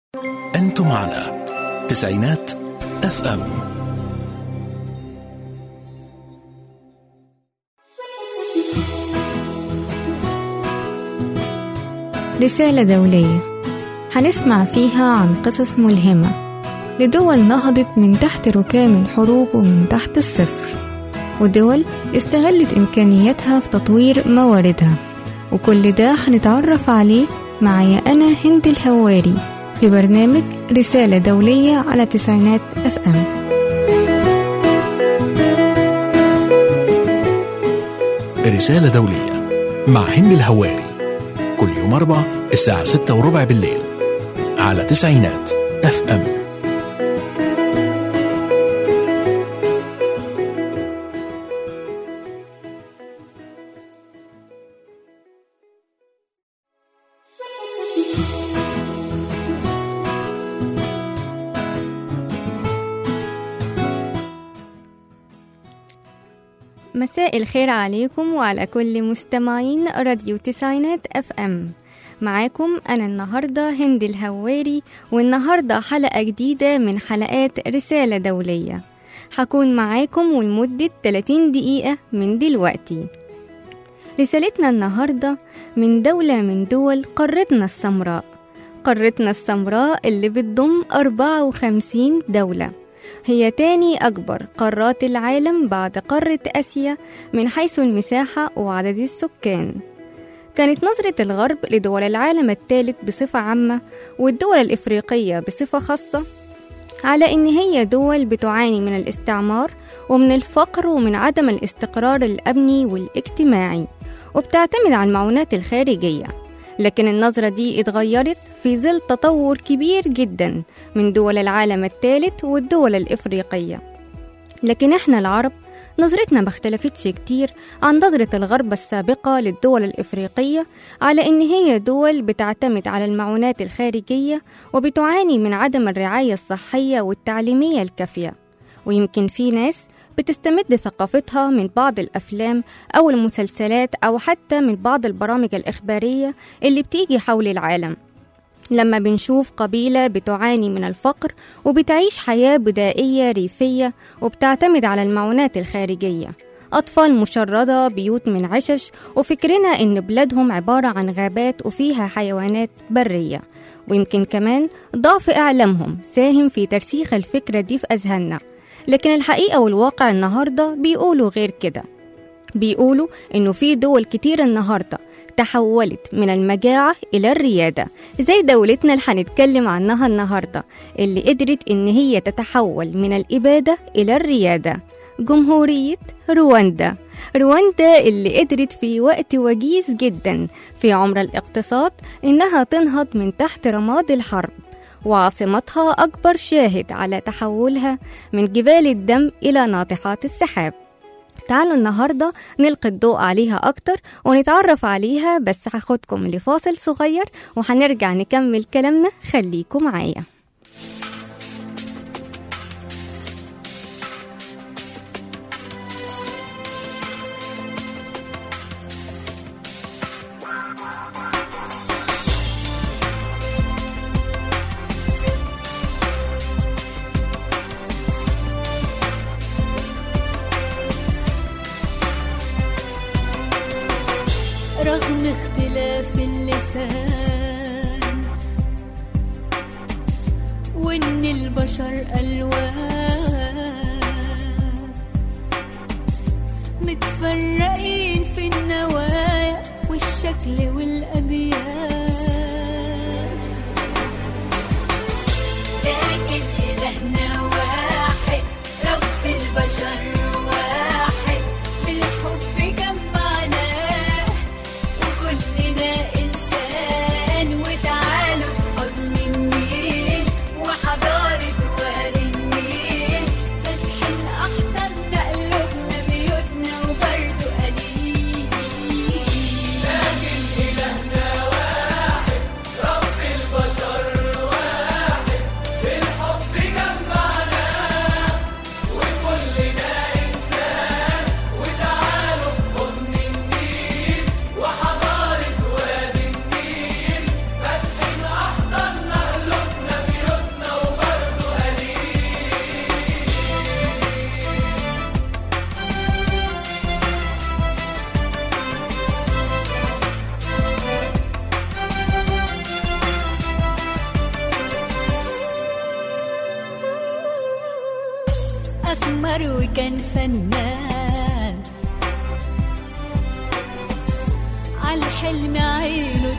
أنتم على تسعينات اف ام رسالة دولية هنسمع فيها عن قصص ملهمة لدول نهضت من تحت ركام الحروب ومن تحت الصفر ودول استغلت إمكانياتها في تطوير مواردها وكل ده هنتعرف عليه معايا أنا هند الهواري في برنامج رسالة دولية على تسعينات اف ام رسالة دولية مع هند الهواري كل يوم أربع الساعة ستة وربع بالليل على تسعينات اف ام مساء الخير عليكم وعلى كل مستمعين راديو تسعينات اف ام معاكم انا النهارده هند الهواري والنهارده حلقه جديده من حلقات رساله دوليه هكون معاكم ولمده 30 دقيقه من دلوقتي رسالتنا النهارده من دوله من دول قارتنا السمراء قارتنا السمراء اللي بتضم 54 دوله هي تاني أكبر قارات العالم بعد قارة آسيا من حيث المساحة وعدد السكان كانت نظرة الغرب لدول العالم الثالث بصفة عامة والدول الإفريقية بصفة خاصة على إن هي دول بتعاني من الاستعمار ومن الفقر ومن عدم الاستقرار الأمني والاجتماعي وبتعتمد على المعونات الخارجية لكن النظرة دي اتغيرت في ظل تطور كبير جدا من دول العالم الثالث والدول الإفريقية لكن احنا العرب نظرتنا ما اختلفتش كتير عن نظرة الغرب السابقة للدول الإفريقية على إن هي دول بتعتمد على المعونات الخارجية وبتعاني من عدم الرعاية الصحية والتعليمية الكافية ويمكن في ناس بتستمد ثقافتها من بعض الأفلام أو المسلسلات أو حتى من بعض البرامج الإخبارية اللي بتيجي حول العالم لما بنشوف قبيلة بتعاني من الفقر وبتعيش حياة بدائية ريفية وبتعتمد على المعونات الخارجية أطفال مشردة بيوت من عشش وفكرنا إن بلادهم عبارة عن غابات وفيها حيوانات برية ويمكن كمان ضعف إعلامهم ساهم في ترسيخ الفكرة دي في أذهاننا لكن الحقيقة والواقع النهاردة بيقولوا غير كده بيقولوا إنه في دول كتير النهاردة تحولت من المجاعة إلى الريادة زي دولتنا اللي هنتكلم عنها النهاردة اللي قدرت إن هي تتحول من الإبادة إلى الريادة جمهورية رواندا رواندا اللي قدرت في وقت وجيز جدا في عمر الاقتصاد إنها تنهض من تحت رماد الحرب وعاصمتها أكبر شاهد على تحولها من جبال الدم إلى ناطحات السحاب تعالوا النهاردة نلقي الضوء عليها أكتر ونتعرف عليها بس هاخدكم لفاصل صغير وهنرجع نكمل كلامنا خليكم معايا رغم اختلاف اللسان وان البشر الوان متفرقين في النوايا والشكل والاديان لكن الهنا واحد رب البشر واحد بالحب جمعناه وكلنا إنسان وتعالوا في حضن النيل وحضارة وادي النيل فاتحين أحضاننا قلوبنا بيوتنا وبرضه قليل أحمر وكان فنان عالحلم عينه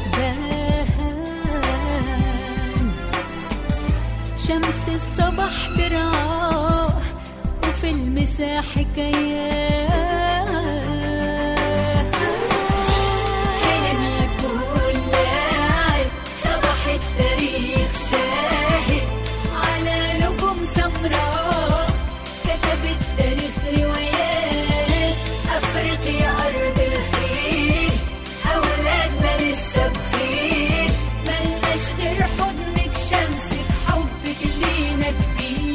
تبان شمس الصبح ترعاه وفي المساح حكاياه حلم يكون لاعب صباح التاريخ شاهد على نجوم سمراء كتب التاريخ روايات أفريقيا أرض الخير أولادنا لسه بخير ملناش غير حضنك شمسك حبك لينا كبير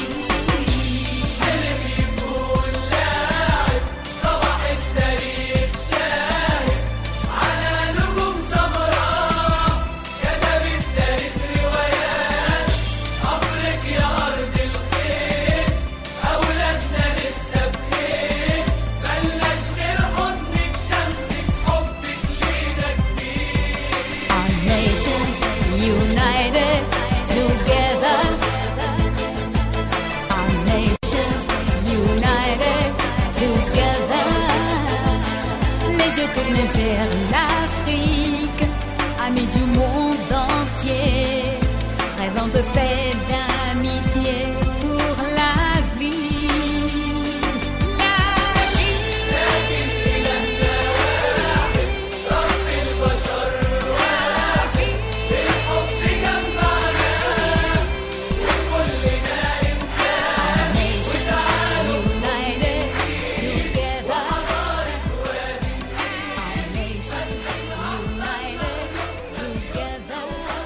Our nations united together. Our nations united together. Les yeux tournés vers l'Afrique, amis du monde entier, rêvant de paix, d'amitié pour la vie. La vie. United together. Our nations united together.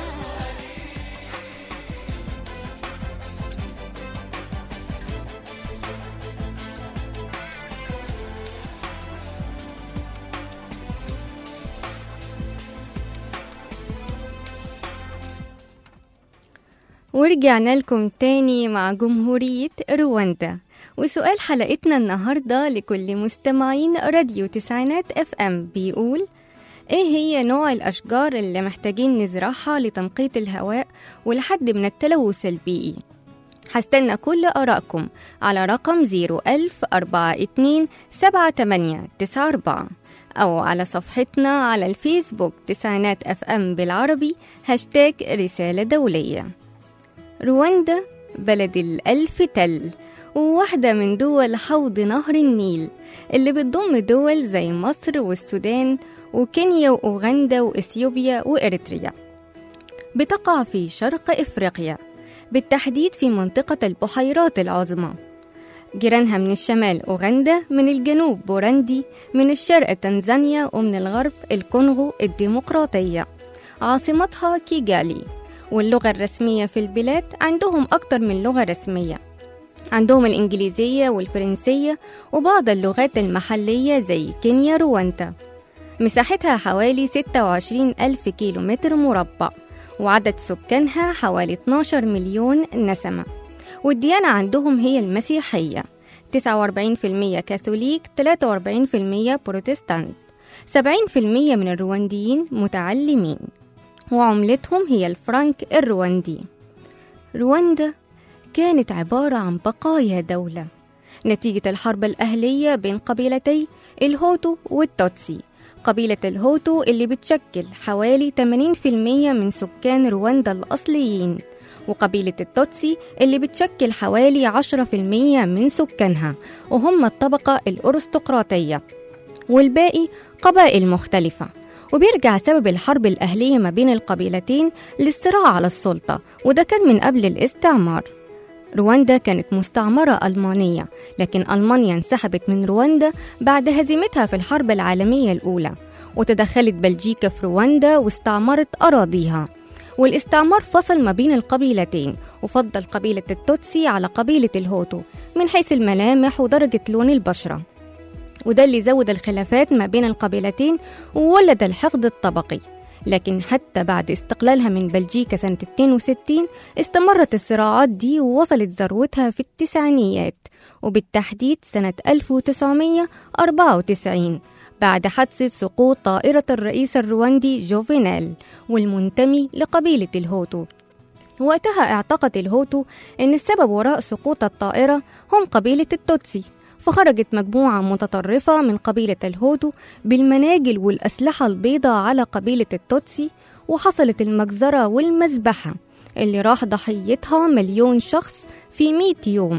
ورجعنا لكم تاني مع جمهورية رواندا وسؤال حلقتنا النهاردة لكل مستمعين راديو تسعينات اف ام بيقول ايه هي نوع الأشجار اللي محتاجين نزرعها لتنقية الهواء والحد من التلوث البيئي هستنى كل آرائكم على رقم 010427894 أو على صفحتنا على الفيسبوك تسعينات اف ام بالعربي هاشتاج رسالة دولية رواندا بلد الألف تل وواحدة من دول حوض نهر النيل اللي بتضم دول زي مصر والسودان وكينيا وأوغندا وإثيوبيا وإريتريا بتقع في شرق إفريقيا بالتحديد في منطقة البحيرات العظمى جيرانها من الشمال أوغندا من الجنوب بوروندي من الشرق تنزانيا ومن الغرب الكونغو الديمقراطية عاصمتها كيجالي واللغة الرسمية في البلاد عندهم أكتر من لغة رسمية عندهم الإنجليزية والفرنسية وبعض اللغات المحلية زي كينيا رواندا مساحتها حوالي 26 ألف كيلو متر مربع وعدد سكانها حوالي 12 مليون نسمة والديانة عندهم هي المسيحية 49% كاثوليك 43% بروتستانت 70% من الروانديين متعلمين وعملتهم هي الفرنك الرواندي رواندا كانت عبارة عن بقايا دولة نتيجة الحرب الأهلية بين قبيلتي الهوتو والتوتسي قبيلة الهوتو اللي بتشكل حوالي 80% من سكان رواندا الأصليين وقبيلة التوتسي اللي بتشكل حوالي 10% من سكانها وهم الطبقة الأرستقراطية والباقي قبائل مختلفة وبيرجع سبب الحرب الأهلية ما بين القبيلتين للصراع على السلطة وده كان من قبل الاستعمار رواندا كانت مستعمرة ألمانية لكن ألمانيا انسحبت من رواندا بعد هزيمتها في الحرب العالمية الأولى وتدخلت بلجيكا في رواندا واستعمرت أراضيها والاستعمار فصل ما بين القبيلتين وفضل قبيلة التوتسي على قبيلة الهوتو من حيث الملامح ودرجة لون البشرة وده اللي زود الخلافات ما بين القبيلتين وولد الحقد الطبقي لكن حتى بعد استقلالها من بلجيكا سنة 62 استمرت الصراعات دي ووصلت ذروتها في التسعينيات وبالتحديد سنة 1994 بعد حادثة سقوط طائرة الرئيس الرواندي جوفينال والمنتمي لقبيلة الهوتو وقتها اعتقد الهوتو أن السبب وراء سقوط الطائرة هم قبيلة التوتسي فخرجت مجموعة متطرفة من قبيلة الهوتو بالمناجل والأسلحة البيضاء على قبيلة التوتسي وحصلت المجزرة والمذبحة اللي راح ضحيتها مليون شخص في 100 يوم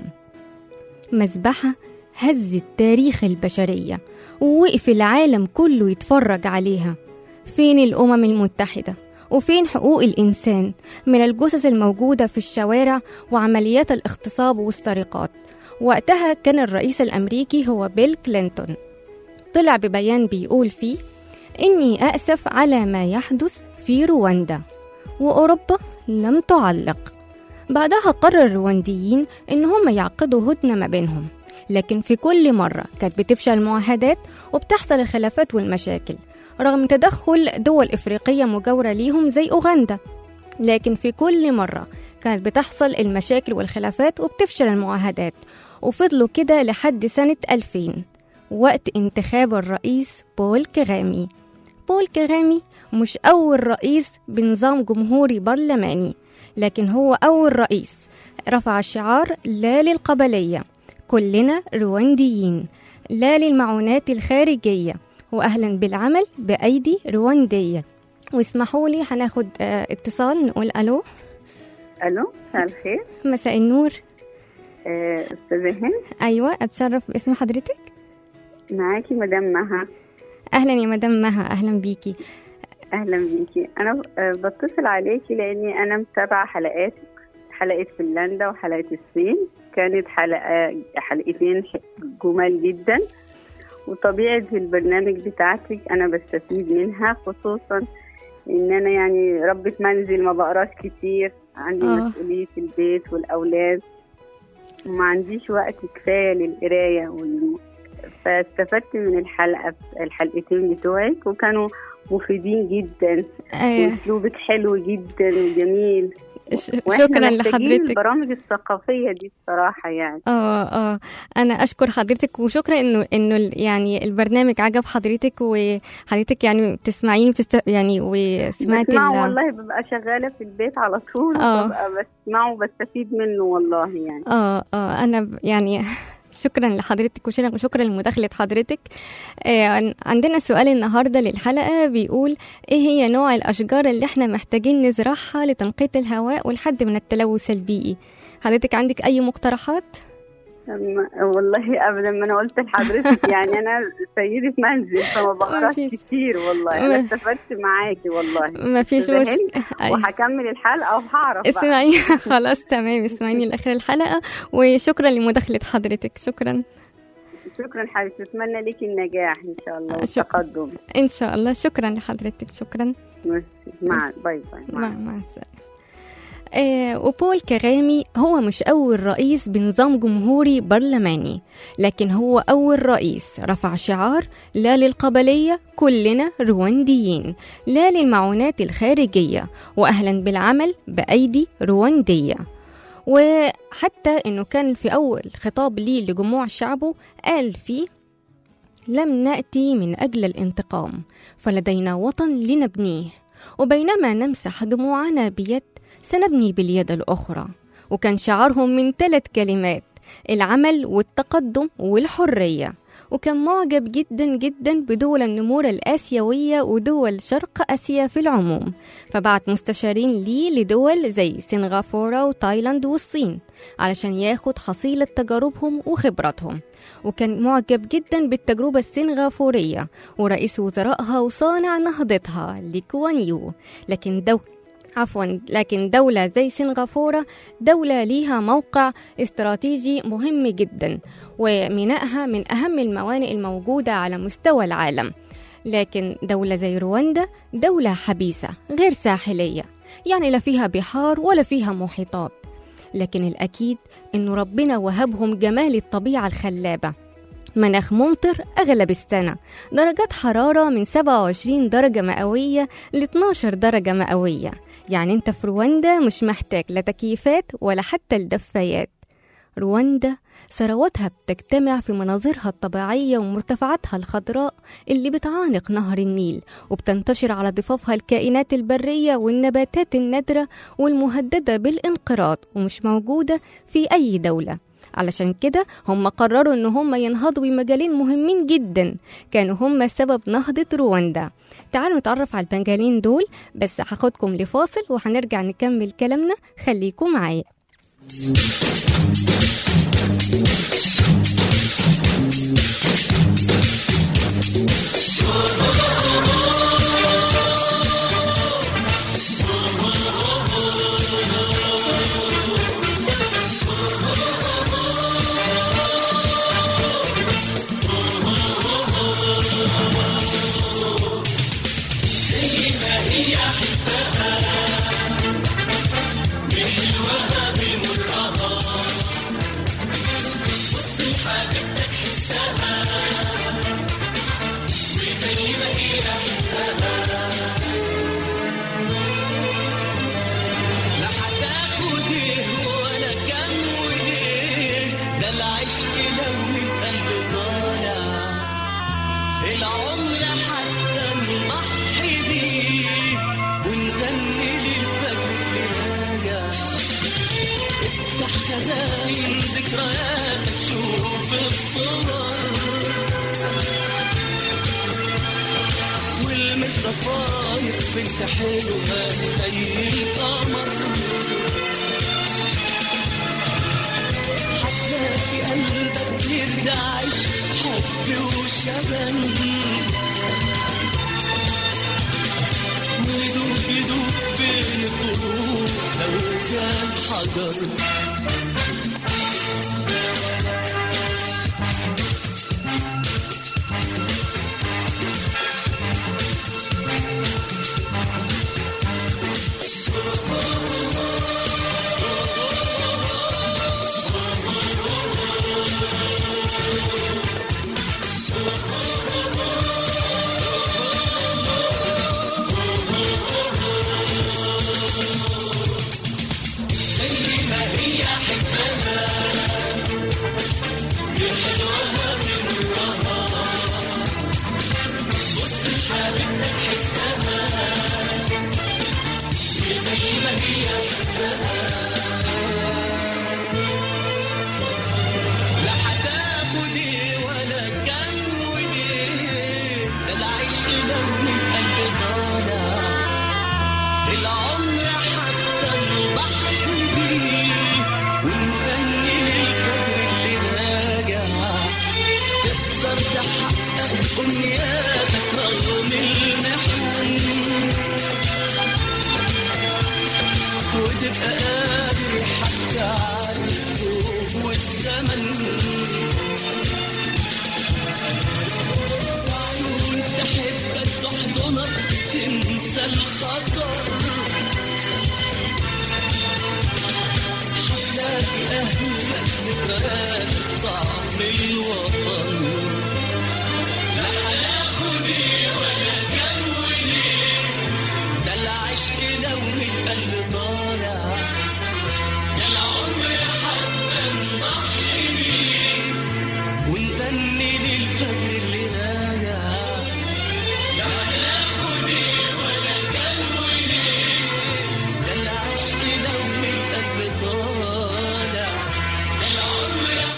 مذبحة هزت تاريخ البشرية ووقف العالم كله يتفرج عليها فين الأمم المتحدة وفين حقوق الإنسان من الجثث الموجودة في الشوارع وعمليات الاغتصاب والسرقات وقتها كان الرئيس الأمريكي هو بيل كلينتون طلع ببيان بيقول فيه إني أأسف على ما يحدث في رواندا وأوروبا لم تعلق بعدها قرر الروانديين إن هم يعقدوا هدنة ما بينهم لكن في كل مرة كانت بتفشل المعاهدات وبتحصل الخلافات والمشاكل رغم تدخل دول إفريقية مجاورة ليهم زي أوغندا لكن في كل مرة كانت بتحصل المشاكل والخلافات وبتفشل المعاهدات وفضلوا كده لحد سنة 2000 وقت انتخاب الرئيس بول كغامي بول كغامي مش أول رئيس بنظام جمهوري برلماني لكن هو أول رئيس رفع الشعار لا للقبلية كلنا روانديين لا للمعونات الخارجية وأهلا بالعمل بأيدي رواندية واسمحوا لي هناخد آه، اتصال نقول ألو الو مساء الخير مساء النور آه، استاذه هند أيوة أتشرف باسم حضرتك معاكي مدام مها أهلا يا مدام مها أهلا بيكي اهلا بيكي انا آه، بتصل عليكي لاني انا متابعه حلقاتك حلقه فنلندا وحلقه الصين كانت حلقه حلقتين ح- جمال جدا وطبيعه البرنامج بتاعتك انا بستفيد منها خصوصا ان انا يعني ربة منزل ما بقراش كتير عندي آه. مسؤوليه البيت والاولاد وما عنديش وقت كفايه للقرايه والم... فاستفدت من الحلقه الحلقتين بتوعك وكانوا مفيدين جدا آه واسلوبك حلو جدا وجميل ش- وإحنا شكرا محتاجين لحضرتك البرامج الثقافيه دي الصراحه يعني اه اه انا اشكر حضرتك وشكرا انه انه ال- يعني البرنامج عجب حضرتك وحضرتك يعني بتسمعيني وتست... يعني وسمعت بسمعه ال... والله ببقى شغاله في البيت على طول آه. ببقى بسمعه وبستفيد منه والله يعني اه اه انا ب- يعني شكرا لحضرتك وشكرا وشكرا لمداخلة حضرتك آه عن- عندنا سؤال النهاردة للحلقة بيقول ايه هي نوع الأشجار اللي احنا محتاجين نزرعها لتنقية الهواء والحد من التلوث البيئي حضرتك عندك أي مقترحات؟ أما- والله ابدا ما انا قلت لحضرتك يعني انا سيده منزل فما بقراش مفيش. كتير والله ما- انا استفدت معاكي والله ما فيش أستاذة مش... هند، أيوة. وهكمل الحلقه وهعرف بقى اسمعي خلاص تمام اسمعيني لاخر الحلقه وشكرا لمداخله حضرتك شكرا شكرا حبيبتي اتمنى ليكي النجاح ان شاء الله شكرا. والتقدم ان شاء الله شكرا لحضرتك شكرا ميرسي. مع باي باي مع مع مع السلامه آه وبول كغامي هو مش أول رئيس بنظام جمهوري برلماني لكن هو أول رئيس رفع شعار لا للقبلية كلنا روانديين لا للمعونات الخارجية وأهلا بالعمل بأيدي رواندية وحتى انه كان في اول خطاب ليه لجموع شعبه قال فيه لم ناتي من اجل الانتقام فلدينا وطن لنبنيه وبينما نمسح دموعنا بيد سنبني باليد الاخرى وكان شعارهم من ثلاث كلمات العمل والتقدم والحريه وكان معجب جدا جدا بدول النمور الآسيوية ودول شرق آسيا في العموم فبعت مستشارين ليه لدول زي سنغافورة وتايلاند والصين علشان ياخد حصيلة تجاربهم وخبراتهم وكان معجب جدا بالتجربة السنغافورية ورئيس وزرائها وصانع نهضتها ليكوان يو لكن دو عفوا لكن دولة زي سنغافورة دولة ليها موقع استراتيجي مهم جدا ومينائها من أهم الموانئ الموجودة على مستوى العالم لكن دولة زي رواندا دولة حبيسة غير ساحلية يعني لا فيها بحار ولا فيها محيطات لكن الأكيد إنه ربنا وهبهم جمال الطبيعة الخلابة مناخ ممطر أغلب السنة درجات حرارة من 27 درجة مئوية ل 12 درجة مئوية يعني انت في رواندا مش محتاج لا تكييفات ولا حتى الدفايات رواندا ثرواتها بتجتمع في مناظرها الطبيعية ومرتفعاتها الخضراء اللي بتعانق نهر النيل وبتنتشر على ضفافها الكائنات البرية والنباتات النادرة والمهددة بالانقراض ومش موجودة في أي دولة علشان كده هم قرروا ان هم ينهضوا بمجالين مهمين جدا كانوا هم سبب نهضة رواندا تعالوا نتعرف على المجالين دول بس هاخدكم لفاصل وهنرجع نكمل كلامنا خليكم معايا لا هتاخد ايه ولا كام وليه ده العشق لو من قلب طالع العمر حتى نضحي بيه ونغني للفجر اللي راجع افتح خزائن ذكرياتك شوف الصور والمس ضفاير بنت حلوة زي القمر هتلاقي قلبك يرتعش حب وشبن ويدوب يدوب بين القلوب لو كان حجر لا هتاخد ايه ولا كم وليه ده العشق لو من قلب طالع العمر حتى نضحي بيه ونغني للفجر اللي راجع تقدر تحقق امنياتك رغم المحن وتبقى قادر حتى على الخوف والزمن وعيون تحبك تحضنك تنسى الخطر هتلاقي أهلك ذكريات طعم الوطن لا هناخد ايه ولا كم وليه ده العشق لو من قلب طالع يا العمر حتى نضحي بيه ونغني للفجر اللي راجع لا هناخد ايه ولا كم وليه ده العشق لو من قلب طالع يا العمر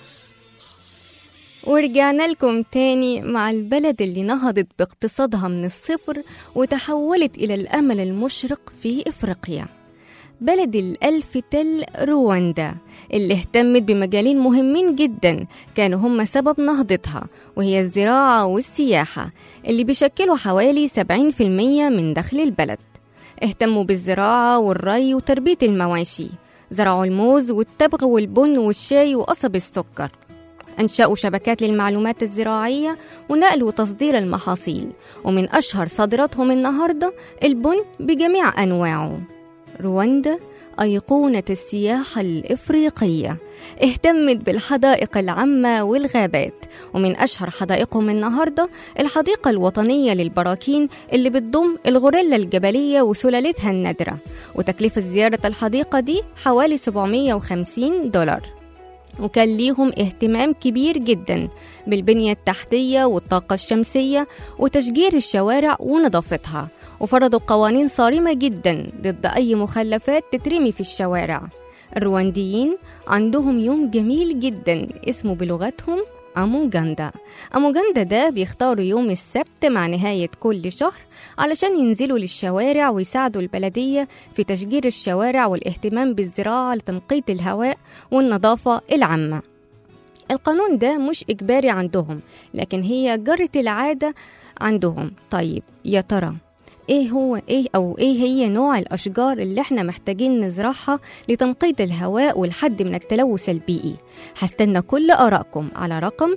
ورجعنا لكم تاني مع البلد اللي نهضت باقتصادها من الصفر وتحولت إلى الأمل المشرق في إفريقيا بلد الألف تل رواندا اللي اهتمت بمجالين مهمين جدا كانوا هم سبب نهضتها وهي الزراعة والسياحة اللي بيشكلوا حوالي 70% من دخل البلد اهتموا بالزراعة والري وتربية المواشي زرعوا الموز والتبغ والبن والشاي وقصب السكر أنشأوا شبكات للمعلومات الزراعية ونقل وتصدير المحاصيل ومن أشهر صادراتهم النهاردة البن بجميع أنواعه رواندا أيقونة السياحة الإفريقية اهتمت بالحدائق العامة والغابات ومن أشهر حدائقهم النهاردة الحديقة الوطنية للبراكين اللي بتضم الغوريلا الجبلية وسلالتها النادرة وتكلفة زيارة الحديقة دي حوالي 750 دولار وكان ليهم اهتمام كبير جدا بالبنية التحتية والطاقة الشمسية وتشجير الشوارع ونظافتها وفرضوا قوانين صارمة جدا ضد أي مخلفات تترمي في الشوارع الروانديين عندهم يوم جميل جدا اسمه بلغتهم أموجاندا أموجاندا ده بيختاروا يوم السبت مع نهاية كل شهر علشان ينزلوا للشوارع ويساعدوا البلدية في تشجير الشوارع والاهتمام بالزراعة لتنقية الهواء والنظافة العامة القانون ده مش إجباري عندهم لكن هي جرة العادة عندهم طيب يا ترى ايه هو ايه او ايه هي نوع الاشجار اللي احنا محتاجين نزرعها لتنقية الهواء والحد من التلوث البيئي هستنى كل ارائكم على رقم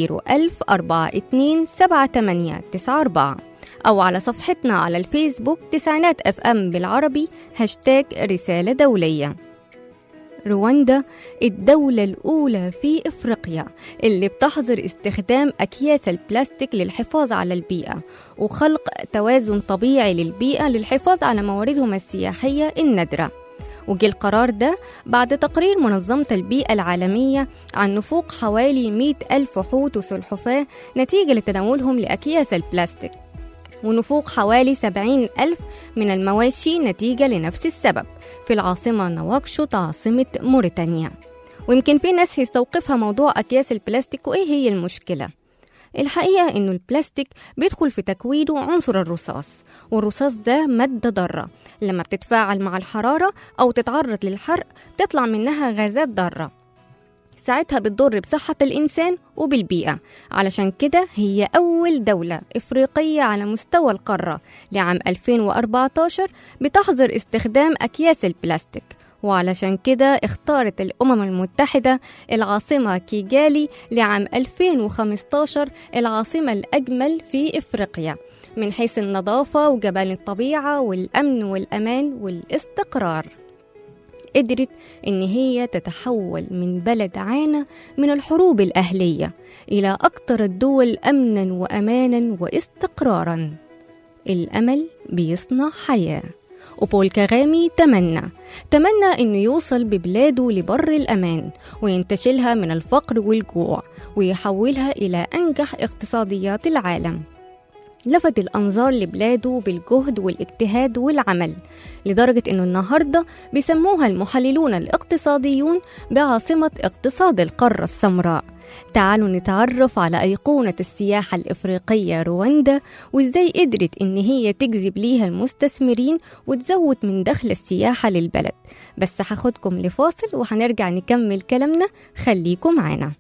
010427894 او على صفحتنا على الفيسبوك تسعينات اف ام بالعربي هاشتاج رسالة دولية رواندا الدولة الأولى في إفريقيا اللي بتحظر استخدام أكياس البلاستيك للحفاظ على البيئة وخلق توازن طبيعي للبيئة للحفاظ على مواردهم السياحية النادرة وجه القرار ده بعد تقرير منظمة البيئة العالمية عن نفوق حوالي 100 ألف حوت وسلحفاة نتيجة لتناولهم لأكياس البلاستيك ونفوق حوالي 70 ألف من المواشي نتيجة لنفس السبب في العاصمة نواكشوط عاصمة موريتانيا ويمكن في ناس يستوقفها موضوع أكياس البلاستيك وإيه هي المشكلة الحقيقة إنه البلاستيك بيدخل في تكوينه عنصر الرصاص والرصاص ده مادة ضارة لما بتتفاعل مع الحرارة أو تتعرض للحرق تطلع منها غازات ضارة ساعتها بتضر بصحة الإنسان وبالبيئة علشان كده هي أول دولة إفريقية على مستوى القارة لعام 2014 بتحظر استخدام أكياس البلاستيك وعلشان كده اختارت الأمم المتحدة العاصمة كيجالي لعام 2015 العاصمة الأجمل في إفريقيا من حيث النظافة وجمال الطبيعة والأمن والأمان والاستقرار قدرت إن هي تتحول من بلد عانى من الحروب الأهلية إلى أكثر الدول أمنا وأمانا واستقرارا الأمل بيصنع حياة وبول كاغامي تمنى تمنى إنه يوصل ببلاده لبر الأمان وينتشلها من الفقر والجوع ويحولها إلى أنجح اقتصاديات العالم لفت الأنظار لبلاده بالجهد والاجتهاد والعمل لدرجة أنه النهاردة بيسموها المحللون الاقتصاديون بعاصمة اقتصاد القارة السمراء تعالوا نتعرف على أيقونة السياحة الإفريقية رواندا وإزاي قدرت إن هي تجذب ليها المستثمرين وتزود من دخل السياحة للبلد بس هاخدكم لفاصل وهنرجع نكمل كلامنا خليكم معانا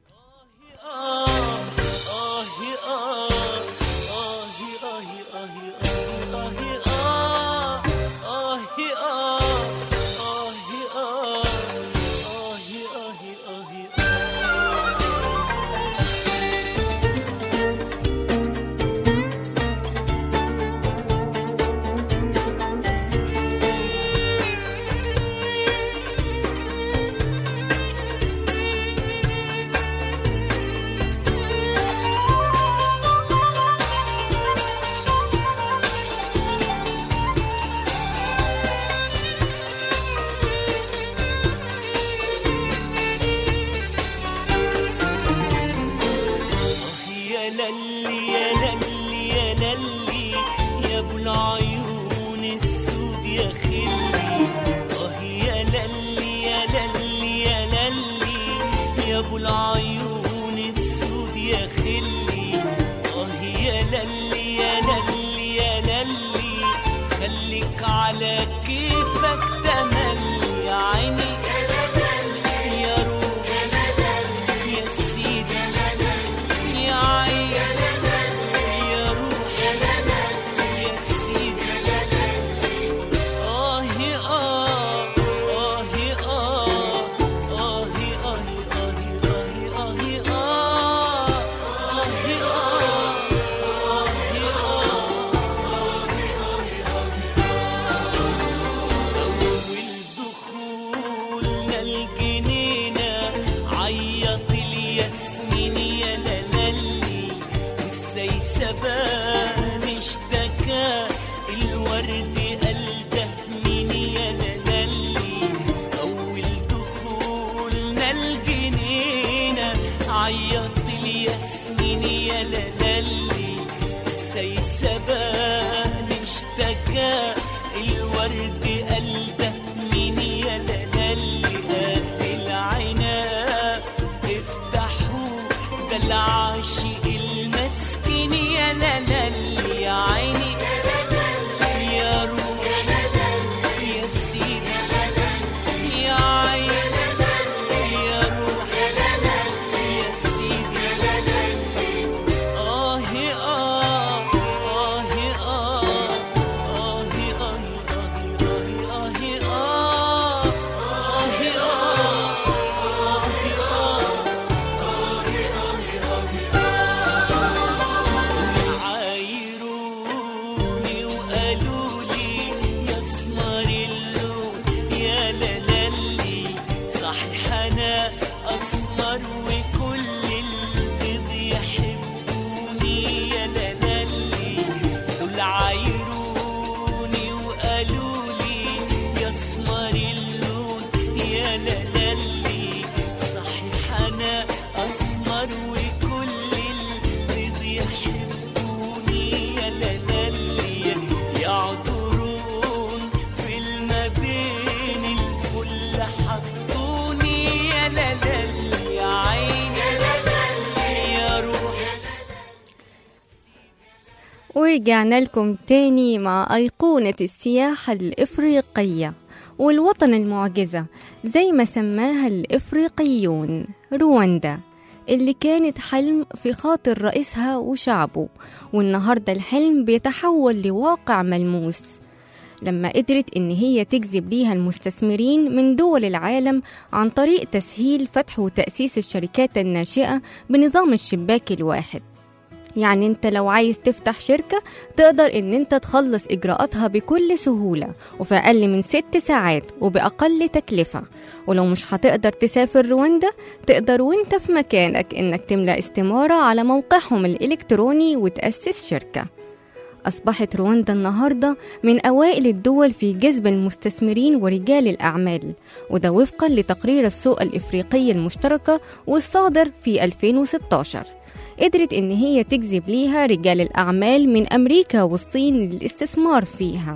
يا للي يا للي يا للي يا ابو العيون السود يا خلي اه يا للي يا للي يا للي يا ابو العيون السود يا خلي اه يا للي يا للي يا للي خليك على كيفك تملي يا عيني يا روح يا سيدي يا عين يا روح يا سيدي آه آه آه آه آه آه آه آه آه بكى الورد قلبه مين يا لالي قد العناب افتحوا ده العاشق المسكين يا لالي يا عيني يا روح يا سيدي يا عيني يا روح يا سيدي آه آه آه آه آه آه آه آه عايروني وقالوا لي يا اسمر اللون يا لالي صحيح انا اسمر وكل البيض يحبوني يا لالي دول عايروني وقالوا لي يا اسمر اللون يا لالي صحيح انا اسمر وكل البيض يحبوني يا لالي يعطرون في الما بين الفل حطوني يا لالي يا عيني يا روح ورجعنا لكم تاني مع أيقونة السياحة الإفريقية والوطن المعجزة زي ما سماها الإفريقيون رواندا اللي كانت حلم في خاطر رئيسها وشعبه والنهاردة الحلم بيتحول لواقع ملموس لما قدرت إن هي تجذب ليها المستثمرين من دول العالم عن طريق تسهيل فتح وتأسيس الشركات الناشئة بنظام الشباك الواحد يعني انت لو عايز تفتح شركة تقدر ان انت تخلص اجراءاتها بكل سهولة وفي اقل من ست ساعات وباقل تكلفة ولو مش هتقدر تسافر رواندا تقدر وانت في مكانك انك تملأ استمارة على موقعهم الالكتروني وتأسس شركة أصبحت رواندا النهاردة من أوائل الدول في جذب المستثمرين ورجال الأعمال وده وفقا لتقرير السوق الإفريقية المشتركة والصادر في 2016 قدرت إن هي تجذب ليها رجال الأعمال من أمريكا والصين للاستثمار فيها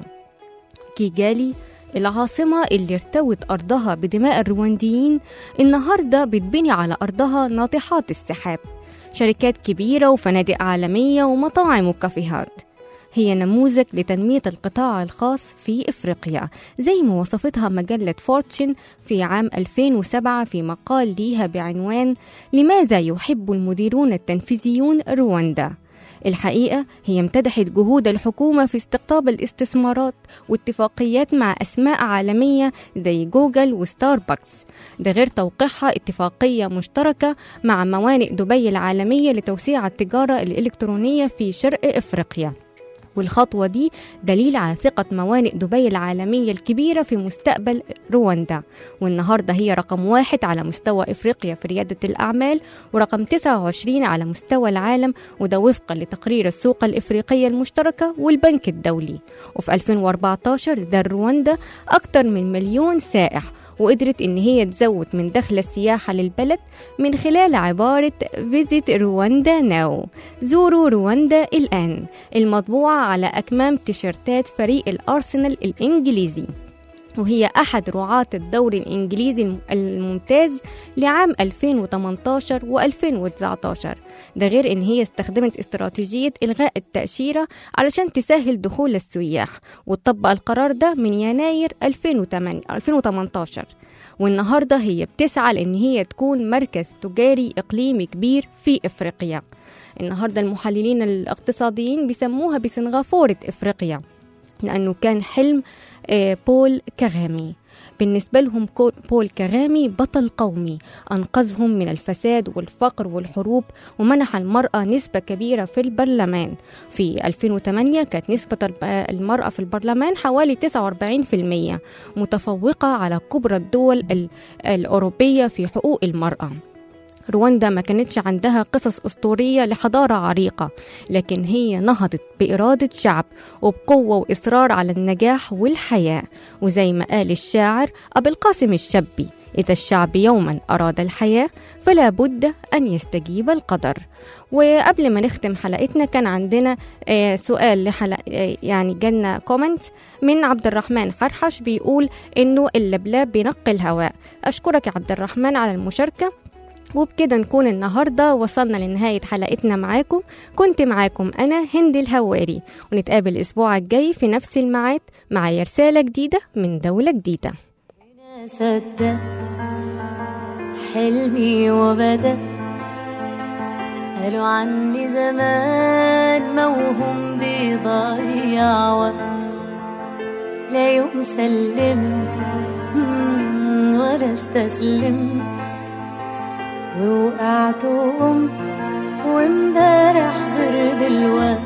كيجالي العاصمة اللي ارتوت أرضها بدماء الروانديين النهاردة بتبني على أرضها ناطحات السحاب شركات كبيرة وفنادق عالمية ومطاعم وكافيهات هي نموذج لتنمية القطاع الخاص في إفريقيا زي ما وصفتها مجلة فورتشن في عام 2007 في مقال ليها بعنوان لماذا يحب المديرون التنفيذيون رواندا؟ الحقيقة هي امتدحت جهود الحكومة في استقطاب الاستثمارات واتفاقيات مع أسماء عالمية زي جوجل وستاربكس ده غير توقيعها اتفاقية مشتركة مع موانئ دبي العالمية لتوسيع التجارة الإلكترونية في شرق إفريقيا والخطوة دي دليل على ثقة موانئ دبي العالمية الكبيرة في مستقبل رواندا والنهاردة هي رقم واحد على مستوى إفريقيا في ريادة الأعمال ورقم 29 على مستوى العالم وده وفقا لتقرير السوق الإفريقية المشتركة والبنك الدولي وفي 2014 زار رواندا أكثر من مليون سائح وقدرت إن هي تزود من دخل السياحة للبلد من خلال عبارة فيزيت رواندا ناو زوروا رواندا الآن المطبوعة على أكمام تيشيرتات فريق الأرسنال الإنجليزي وهي أحد رعاة الدوري الإنجليزي الممتاز لعام 2018 و2019 ده غير إن هي استخدمت استراتيجية إلغاء التأشيرة علشان تسهل دخول السياح وتطبق القرار ده من يناير 2008 2018 والنهاردة هي بتسعى لأن هي تكون مركز تجاري إقليمي كبير في إفريقيا النهاردة المحللين الاقتصاديين بيسموها بسنغافورة إفريقيا لأنه كان حلم آه، بول كغامي بالنسبة لهم كو- بول كغامي بطل قومي أنقذهم من الفساد والفقر والحروب ومنح المرأة نسبة كبيرة في البرلمان في 2008 كانت نسبة الب- المرأة في البرلمان حوالي 49% متفوقة على كبرى الدول ال- الأوروبية في حقوق المرأة رواندا ما كانتش عندها قصص أسطورية لحضارة عريقة لكن هي نهضت بإرادة شعب وبقوة وإصرار على النجاح والحياة وزي ما قال الشاعر أبو القاسم الشبي إذا الشعب يوما أراد الحياة فلا بد أن يستجيب القدر وقبل ما نختم حلقتنا كان عندنا آه، سؤال لحلق آه، يعني جالنا كومنت من عبد الرحمن حرحش بيقول إنه اللبلاب بينقي الهواء أشكرك يا عبد الرحمن على المشاركة وبكده نكون النهاردة وصلنا لنهاية حلقتنا معاكم كنت معاكم أنا هند الهواري ونتقابل الأسبوع الجاي في نفس الميعاد مع رسالة جديدة من دولة جديدة أنا صدقت حلمي وبدأ قالوا عني زمان موهوم بيضيع وقت لا يوم سلمت مم، ولا استسلمت ووقعت وقمت وامبارح غير دلوقت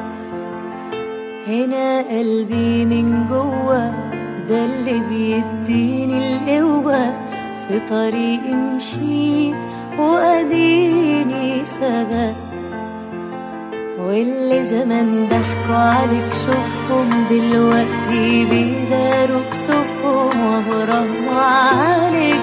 هنا قلبي من جوه ده اللي بيديني القوة في طريقي مشيت وأديني ثبات واللي زمان ضحكوا عليك شوفهم دلوقتي بيداروا كسوفهم وبرغم عليك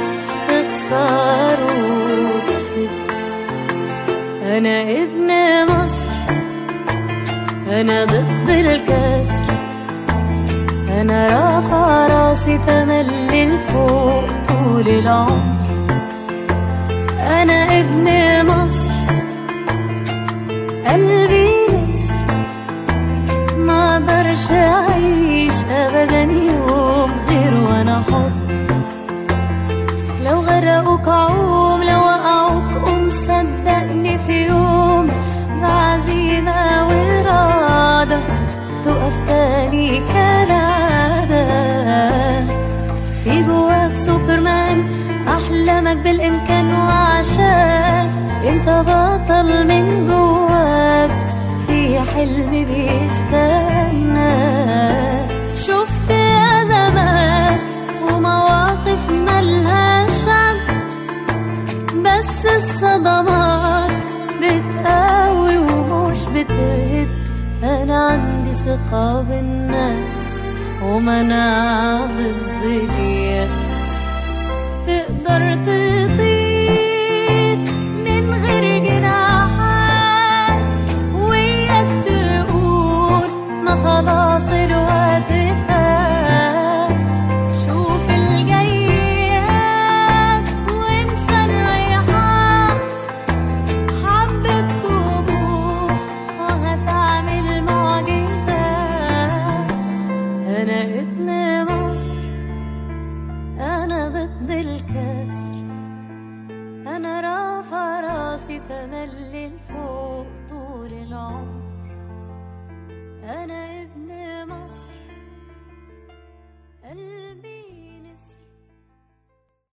تخسروا كسبت أنا ابن مصر أنا ضد الكسر أنا رافع راسي تملي لفوق طول العمر أنا ابن مصر قلبي نسر ما اقدرش أعيش أبدا يوم غير وأنا حر لو غرقوك عوم لو وقعوك قوم صدقني في يوم بعزيمة وإرادة تقف تاني كالعادة في جواك سوبرمان أحلامك بالإمكان وعشان انت بطل من جواك في حلم بيستنى شفت أزمات ومواقف ملهاش عد بس الصدمات بتقوي ومش بتهد انا عندي ثقة بالنفس ومناعة ضد اليأس تقدر تطير من غير جناحات وياك تقول ما خلاص الوقت فات شوف الجيات وانسى الريحان حبة طموح وهتعمل معجزات أنا ابن مصر أنا ضد الكسر أنا رافع راسي تملي لفوق